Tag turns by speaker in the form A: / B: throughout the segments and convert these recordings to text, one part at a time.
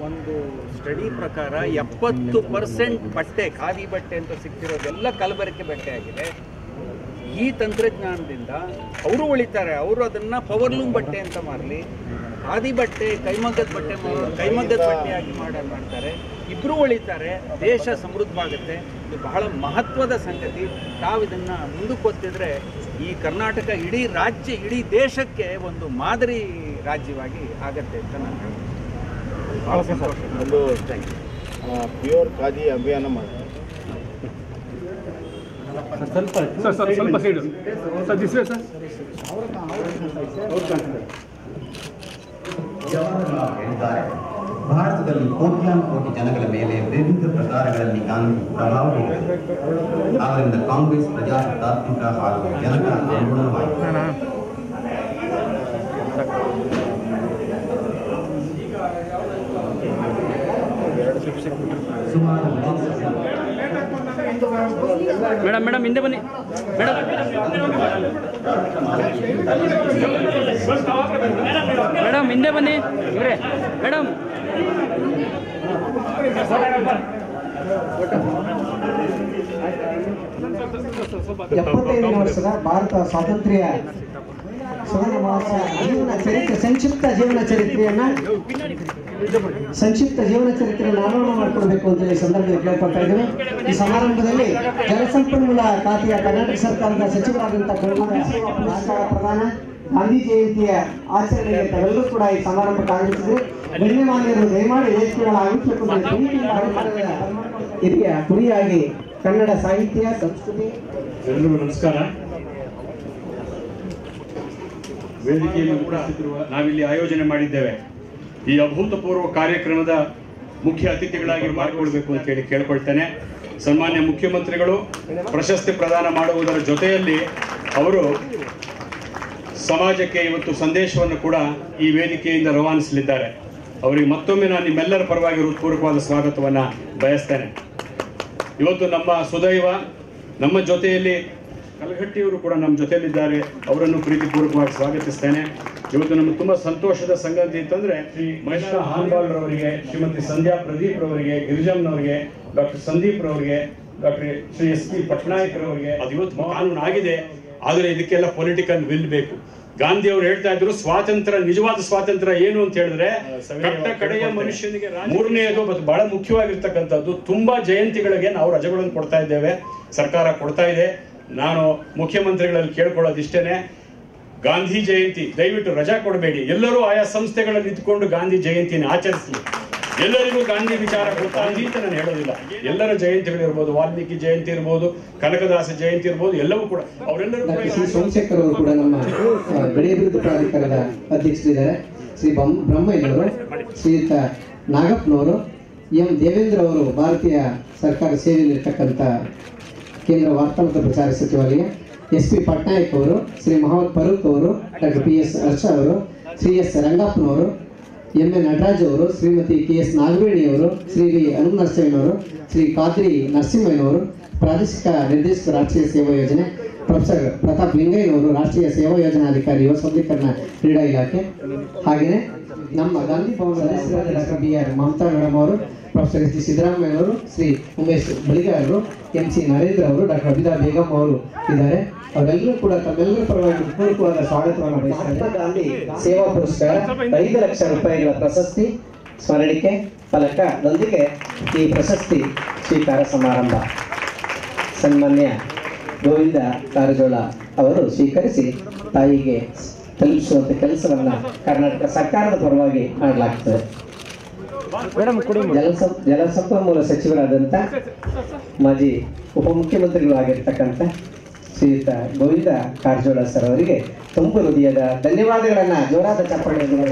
A: ಒಂದು ಸ್ಟಡಿ ಪ್ರಕಾರ ಎಪ್ಪತ್ತು ಪರ್ಸೆಂಟ್ ಬಟ್ಟೆ ಖಾದಿ ಬಟ್ಟೆ ಅಂತ ಸಿಗ್ತಿರೋದೆಲ್ಲ ಕಲಬೆರಕೆ ಬಟ್ಟೆ ಆಗಿದೆ ಈ ತಂತ್ರಜ್ಞಾನದಿಂದ ಅವರು ಉಳಿತಾರೆ ಅವರು ಅದನ್ನ ಪವರ್ಲೂಮ್ ಬಟ್ಟೆ ಅಂತ ಮಾರಲಿ ಖಾದಿ ಬಟ್ಟೆ ಕೈಮಗ್ಗದ ಬಟ್ಟೆ ಮಾ- ಕೈಮಗ್ಗದ ಬಟ್ಟೆಯಾಗಿ ಮಾಡ ಮಾಡ್ತಾರೆ ಇಬ್ಬರು ಉಳಿತಾರೆ ದೇಶ ಸಮೃದ್ಧವಾಗುತ್ತೆ ಇದು ಬಹಳ ಮಹತ್ವದ ಸಂಗತಿ ತಾವು ಇದನ್ನು ಮುಂದಕ್ಕೆ ಒತ್ತಿದ್ರೆ ಈ ಕರ್ನಾಟಕ ಇಡೀ ರಾಜ್ಯ ಇಡೀ ದೇಶಕ್ಕೆ ಒಂದು ಮಾದರಿ ರಾಜ್ಯವಾಗಿ ಆಗತ್ತೆ ಅಂತ ನಾನು ಹೇಳ್ತೀನಿ ಭಾಳ ಸಂತೋಷ
B: ಒಂದು ಪ್ಯೂರ್ ಖಾದಿ ಅಭಿಯಾನ ಮಾಡಿ
C: ಸರ್ ಸರ್ ಸ್ವಲ್ಪ side sir this way sir
D: Jawaharlal ಹೇಳಿದ್ದಾರೆ ಭಾರತದಲ್ಲಿ ಕೋಟ್ಯಾನು ಕೋಟಿ ಜನಗಳ ಮೇಲೆ ವಿವಿಧ ಪ್ರಕಾರಗಳಲ್ಲಿ ಗಾಂಧಿ ಪ್ರಭಾವ ಬೀರಿದರು ಆದ್ದರಿಂದ ಕಾಂಗ್ರೆಸ್ ಪ್ರಜಾಸತ್ತಾತ್ಮಕ ಹಾಗೂ ಜನಗಳ ಅನುಗುಣವಾಯಿತು ಸುಮಾರು
C: ಮೇಡಮ್ ಮೇಡಮ್ ಹಿಂದೆ ಬನ್ನಿ ಮೇಡಮ್ ಮೇಡಮ್ ಹಿಂದೆ ಬನ್ನಿ ಇವರೇ ಮೇಡಮ್
E: ಎಪ್ಪತ್ತೈದನೇ ವರ್ಷದ ಭಾರತ ಸ್ವಾತಂತ್ರ್ಯ ಸುವರ್ಣ ಮಹೋತ್ಸವ ಜೀವನ ಚರಿತ್ರೆ ಸಂಕ್ಷಿಪ್ತ ಜೀವನ ಚರಿತ್ರೆಯನ್ನ ಸಂಕ್ಷಿಪ್ತ ಜೀವನ ಚರಿತ್ರೆಯನ್ನು ಅನಾವರಣ ಮಾಡಿಕೊಡ್ಬೇಕು ಅಂತ ಈ ಸಂದರ್ಭದಲ್ಲಿ ಕೇಳ್ಕೊಳ್ತಾ ಇದ್ದೇವೆ ಈ ಸಮಾರಂಭದಲ್ಲಿ ಜಲಸಂಪನ್ಮೂಲ ಖಾತೆಯ ಕರ್ನಾಟಕ ಸರ್ಕಾರದ ಸಚಿವರಾದಂತಹ ಕರುಣಾಕರ ಸಹಕಾರ ಪ್ರಧಾನ ಗಾಂಧಿ ಜಯಂತಿಯ ಆಚರಣೆಗೆ ತಾವೆಲ್ಲರೂ ಕೂಡ ಈ ಸಮಾರಂಭಕ್ಕೆ ಆಗಮಿಸಿದ್ರೆ ಗಣ್ಯಮಾನ್ಯರು ದಯಮಾಡಿ ವೇದಿಕೆಗಳ ಆಗಮಿಸಬೇಕು ಅಂತ ಪ್ರೀತಿಯಿಂದ ಆಹ್ವಾನ ಹಿರಿಯ ಕುರಿಯಾಗಿ ಕನ್ನಡ ಸಾಹಿತ್ಯ ಸಂಸ್ಕೃತಿ
F: ಎಲ್ರಿಗೂ ನಮಸ್ಕಾರ ವೇದಿಕೆಯಲ್ಲಿ ಉಪಸ್ಥಿತಿರುವ ನಾವಿಲ್ಲಿ ಆಯೋಜನೆ ಮಾಡಿದ್ದೇವೆ ಈ ಅಭೂತಪೂರ್ವ ಕಾರ್ಯಕ್ರಮದ ಮುಖ್ಯ ಅತಿಥಿಗಳಾಗಿ ಮಾಡಿಕೊಳ್ಬೇಕು ಅಂತ ಹೇಳಿ ಕೇಳ್ಕೊಳ್ತೇನೆ ಸನ್ಮಾನ್ಯ ಮುಖ್ಯಮಂತ್ರಿಗಳು ಪ್ರಶಸ್ತಿ ಪ್ರದಾನ ಮಾಡುವುದರ ಜೊತೆಯಲ್ಲಿ ಅವರು ಸಮಾಜಕ್ಕೆ ಇವತ್ತು ಸಂದೇಶವನ್ನು ಕೂಡ ಈ ವೇದಿಕೆಯಿಂದ ರವಾನಿಸಲಿದ್ದಾರೆ ಅವರಿಗೆ ಮತ್ತೊಮ್ಮೆ ನಾನು ನಿಮ್ಮೆಲ್ಲರ ಪರವಾಗಿ ಹೃತ್ಪೂರ್ವಕವಾದ ಸ್ವಾಗತವನ್ನು ಬಯಸ್ತೇನೆ ಇವತ್ತು ನಮ್ಮ ಸುದೈವ ನಮ್ಮ ಜೊತೆಯಲ್ಲಿ ಕಲಘಟ್ಟಿಯವರು ಕೂಡ ನಮ್ಮ ಜೊತೆಯಲ್ಲಿದ್ದಾರೆ ಅವರನ್ನು ಪ್ರೀತಿಪೂರ್ವಕವಾಗಿ ಸ್ವಾಗತಿಸ್ತೇನೆ ಇವತ್ತು ನಮಗೆ ತುಂಬಾ ಸಂತೋಷದ ಸಂಗತಿ ಅಂತಂದ್ರೆ ಶ್ರೀ ಮಹೇಶ್ವರ ಹಾನ್ಬಾಲ್ ರವರಿಗೆ ಶ್ರೀಮತಿ ಸಂಧ್ಯಾ ಪ್ರದೀಪ್ ರವರಿಗೆ ಗಿರಿಜಮ್ನವರಿಗೆ ಡಾಕ್ಟರ್ ಸಂದೀಪ್ ರವರಿಗೆ doctor Shri S P Patnaik ರವರಿಗೆ ಅದು ಇವತ್ತು ಕಾನೂನು ಆಗಿದೆ ಆದರೆ ಇದಕ್ಕೆಲ್ಲ ಪೊಲಿಟಿಕಲ್ ವಿಲ್ ಬೇಕು ಗಾಂಧಿ ಅವರು ಹೇಳ್ತಾ ಇದ್ರು ಸ್ವಾತಂತ್ರ್ಯ ನಿಜವಾದ ಸ್ವಾತಂತ್ರ್ಯ ಏನು ಅಂತ ಹೇಳಿದ್ರೆ ಕಟ್ಟ ಕಡೆಯ ಮನುಷ್ಯನಿಗೆ ರಾಜ- ಮೂರನೆಯದು ಮತ್ತು ಬಹಳ ಮುಖ್ಯವಾಗಿರ್ತಕ್ಕಂಥದ್ದು ತುಂಬಾ ಜಯಂತಿಗಳಿಗೆ ನಾವು ರಜೆಗಳನ್ನು ಕೊಡ್ತಾ ಇದ್ದೇವೆ ಸರ್ಕಾರ ಕೊಡ್ತಾ ಇದೆ ನಾನು ಮುಖ್ಯಮಂತ್ರಿಗಳಲ್ಲಿ ಕೇಳ್ಕೊಳ್ಳೋದು ಇಷ್ಟೇನೆ ಗಾಂಧಿ ಜಯಂತಿ ದಯವಿಟ್ಟು ರಜಾ ಕೊಡಬೇಡಿ ಎಲ್ಲರೂ ಆಯಾ ಸಂಸ್ಥೆಗಳಲ್ಲಿ ಇದ್ಕೊಂಡು ಗಾಂಧಿ ಜಯಂತಿನ ಆಚರಿಸಲಿ ಎಲ್ಲರಿಗೂ ಗಾಂಧಿ ವಿಚಾರ ಗೊತ್ತಾ ಗಾಂಧಿ ಅಂತ ನಾನು ಹೇಳೋದಿಲ್ಲ ಎಲ್ಲರ ಜಯಂತಿಗಳು ಇರ್ಬೋದು ವಾಲ್ಮೀಕಿ ಜಯಂತಿ ಇರ್ಬೋದು ಕನಕದಾಸ ಜಯಂತಿ ಇರ್ಬೋದು ಎಲ್ಲವೂ ಕೂಡ ಅವರೆಲ್ಲರೂ ಕೂಡ
E: ಡಾಕ್ಟರ್ ಶ್ರೀ ಸೋಮಶೇಖರ್ ಅವರು ಕೂಡ ನಮ್ಮ ಆ, ಬೆಳೆ ಅಭಿವೃದ್ಧಿ ಪ್ರಾಧಿಕಾರದ ಅಧ್ಯಕ್ಷರಿದ್ದಾರೆ ಶ್ರೀ ಬಂ ಬ್ರಹ್ಮಯ್ಯನವರು ಶ್ರೀಯುತ ನಾಗಪ್ಪನವರು ಎಂ ದೇವೇಂದ್ರ ಅವರು ಭಾರತೀಯ ಸರ್ಕಾರ ಸೇವೆಯಲ್ಲಿರ್ತಕ್ಕಂಥ ಕೇಂದ್ರ ವಾರ್ತಾ ಮತ್ತು ಪ್ರಚಾರ ಸಚಿವಾಲಯ ಎಸ್ ಪಿ ಪಟ್ನಾಯಕ್ ಅವರು ಶ್ರೀ ಮೊಹಮ್ಮದ್ ಫರೂಕ್ ಅವರು ಡಾಕ್ಟರ್ ಪಿ ಎಸ್ ಹರ್ಷ ಅವರು ಶ್ರೀ ಎಸ್ ರಂಗಪ್ಪನವರು ಎಂ ಎ ನಟರಾಜ್ ಅವರು ಶ್ರೀಮತಿ ಕೆ ಎಸ್ ನಾಗವೇಣಿ ಅವರು ಶ್ರೀ ವಿ ಅರುಣ್ ನರಸಿಂಹನವರು ಶ್ರೀ ಖಾದ್ರಿ ನರಸಿಂಹಯ್ಯನವರು ಪ್ರಾದೇಶಿಕ ನಿರ್ದೇಶಕ ರಾಷ್ಟ್ರೀಯ ಸೇವಾ ಯೋಜನೆ ಪ್ರೊಫೆಸರ್ ಪ್ರತಾಪ್ ಲಿಂಗಯ್ಯನವರು ರಾಷ್ಟ್ರೀಯ ಸೇವಾ ಯೋಜನಾಧಿಕಾರಿ ಯುವ ಸಬಲೀಕರಣ ಕ್ರೀಡಾ ಇಲಾಖೆ ಹಾಗೆಯೇ ನಮ್ಮ ಗಾಂಧಿ ಭವನದ ಸದಸ್ಯರಾದ doctor B R Mamata madam ಅವರು ಪ್ರೊಫೆಸರ್ ಎಸ್ ಡಿ ಸಿದ್ದರಾಮಯ್ಯ ಅವರು ಶ್ರೀ ಉಮೇಶ್ ಬಳಿಗಾರ್ ಅವರು ಎಂ ಸಿ ನರೇಂದ್ರ ಅವರು ಡಾಕ್ಟರ್ ಅಬಿದಾ ಬೇಗಂ ಅವರು ಇದ್ದಾರೆ ಅವರೆಲ್ಲರೂ ಕೂಡ ತಮ್ಮೆಲ್ಲರ ಪರವಾಗಿ ಪೂರ್ವಕವಾದ ಸ್ವಾಗತವನ್ನು ಬಯಸ್ತಾರೆ ಗಾಂಧಿ ಸೇವಾ ಪುರಸ್ಕಾರ ಐದು ಲಕ್ಷ ರೂಪಾಯಿಗಳ ಪ್ರಶಸ್ತಿ ಸ್ಮರಣಿಕೆ ಫಲಕದೊಂದಿಗೆ ಈ ಪ್ರಶಸ್ತಿ ಸ್ವೀಕಾರ ಸಮಾರಂಭ ಸನ್ಮಾನ್ಯ ಗೋವಿಂದ ಕಾರಜೋಳ ಅವರು ಸ್ವೀಕರಿಸಿ ತಾಯಿಗೆ ತಲುಪಿಸುವಂತ ಕೆಲಸವನ್ನ ಕರ್ನಾಟಕ ಸರ್ಕಾರದ ಪರವಾಗಿ ಮಾಡಲಾಗ್ತದೆ ಜಲಸಂ ಜಲಸಂಪನ್ಮೂಲ ಸಚಿವರಾದಂಥ ಮಾಜಿ ಉಪಮುಖ್ಯಮಂತ್ರಿಗಳು ಆಗಿರ್ತಕ್ಕಂಥ ಶ್ರೀಯುತ ಗೋವಿಂದ ಕಾರಜೋಳ ಸರ್ ಅವರಿಗೆ ತುಂಬು ಹೃದಯದ ಧನ್ಯವಾದಗಳನ್ನ ಜೋರಾದ ಚಪ್ಪಾಳೆಯನ್ನು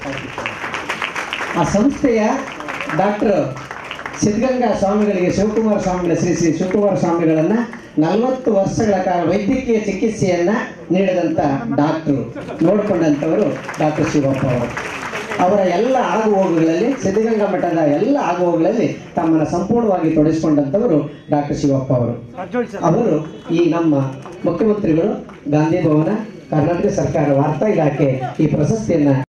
E: ಆ ಸಂಸ್ಥೆಯ ಡಾಕ್ಟರ್ ಸಿದ್ಧಗಂಗಾ ಸ್ವಾಮಿಗಳಿಗೆ ಶಿವಕುಮಾರ ಸ್ವಾಮಿಗಳ ಶ್ರೀ ಶ್ರೀ ಶಿವಕುಮಾರ ಸ್ವಾಮಿಗಳನ್ನ ನಲವತ್ತು ವರ್ಷಗಳ ಕಾಲ ವೈದ್ಯಕೀಯ ಚಿಕಿತ್ಸೆಯನ್ನ ನೀಡಿದಂತ ಡಾಕ್ಟರ್ ನೋಡಿಕೊಂಡಂತವರು ಡಾಕ್ಟರ್ ಶಿವಪ್ಪ ಅವರು ಅವರ ಎಲ್ಲ ಆಗುಹೋಗುಗಳಲ್ಲಿ ಸಿದ್ಧಗಂಗಾ ಮಠದ ಎಲ್ಲ ಆಗುಹೋಗುಗಳಲ್ಲಿ ತಮ್ಮನ್ನು ಸಂಪೂರ್ಣವಾಗಿ ತೊಡಗಿಸಿಕೊಂಡಂತವರು ಡಾಕ್ಟರ್ ಶಿವಪ್ಪ ಅವರು ಅವರು ಈ ನಮ್ಮ ಮುಖ್ಯಮಂತ್ರಿಗಳು ಗಾಂಧಿ ಭವನ ಕರ್ನಾಟಕ ಸರ್ಕಾರ ವಾರ್ತಾ ಇಲಾಖೆ ಈ ಪ್ರಶಸ್ತಿಯನ್ನ